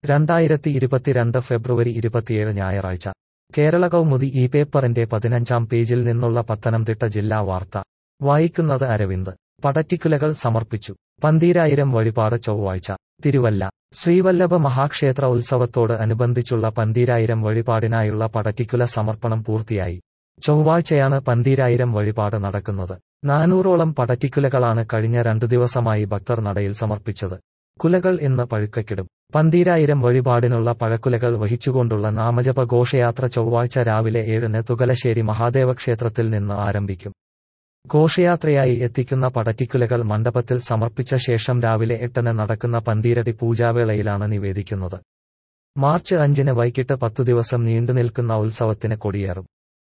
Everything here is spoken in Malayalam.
രണ്ടായിരത്തി ഇരുപത്തിരണ്ട് ഫെബ്രുവരി ഇരുപത്തിയേഴ് ഞായറാഴ്ച കേരള കൗമുദി ഈ പേപ്പറിന്റെ പതിനഞ്ചാം പേജിൽ നിന്നുള്ള പത്തനംതിട്ട ജില്ലാ വാർത്ത വായിക്കുന്നത് അരവിന്ദ് പടറ്റിക്കുലകൾ സമർപ്പിച്ചു പന്തീരായിരം വഴിപാട് ചൊവ്വാഴ്ച തിരുവല്ല ശ്രീവല്ലഭ മഹാക്ഷേത്ര ഉത്സവത്തോട് അനുബന്ധിച്ചുള്ള പന്തീരായിരം വഴിപാടിനായുള്ള പടറ്റിക്കുല സമർപ്പണം പൂർത്തിയായി ചൊവ്വാഴ്ചയാണ് പന്തീരായിരം വഴിപാട് നടക്കുന്നത് നാനൂറോളം പടറ്റിക്കുലകളാണ് കഴിഞ്ഞ രണ്ടു ദിവസമായി ഭക്തർ നടയിൽ സമർപ്പിച്ചത് കുലകൾ ഇന്ന് പഴുക്കക്കിടും പന്തീരായിരം വഴിപാടിനുള്ള പഴക്കുലകൾ വഹിച്ചുകൊണ്ടുള്ള നാമജപ ഘോഷയാത്ര ചൊവ്വാഴ്ച രാവിലെ ഏഴിന് തുകലശ്ശേരി മഹാദേവ ക്ഷേത്രത്തിൽ നിന്ന് ആരംഭിക്കും ഘോഷയാത്രയായി എത്തിക്കുന്ന പടറ്റിക്കുലകൾ മണ്ഡപത്തിൽ സമർപ്പിച്ച ശേഷം രാവിലെ എട്ടിന് നടക്കുന്ന പന്തീരടി പൂജാവേളയിലാണ് നിവേദിക്കുന്നത് മാർച്ച് അഞ്ചിന് വൈകിട്ട് പത്തു ദിവസം നീണ്ടുനിൽക്കുന്ന ഉത്സവത്തിന് കൊടിയേറും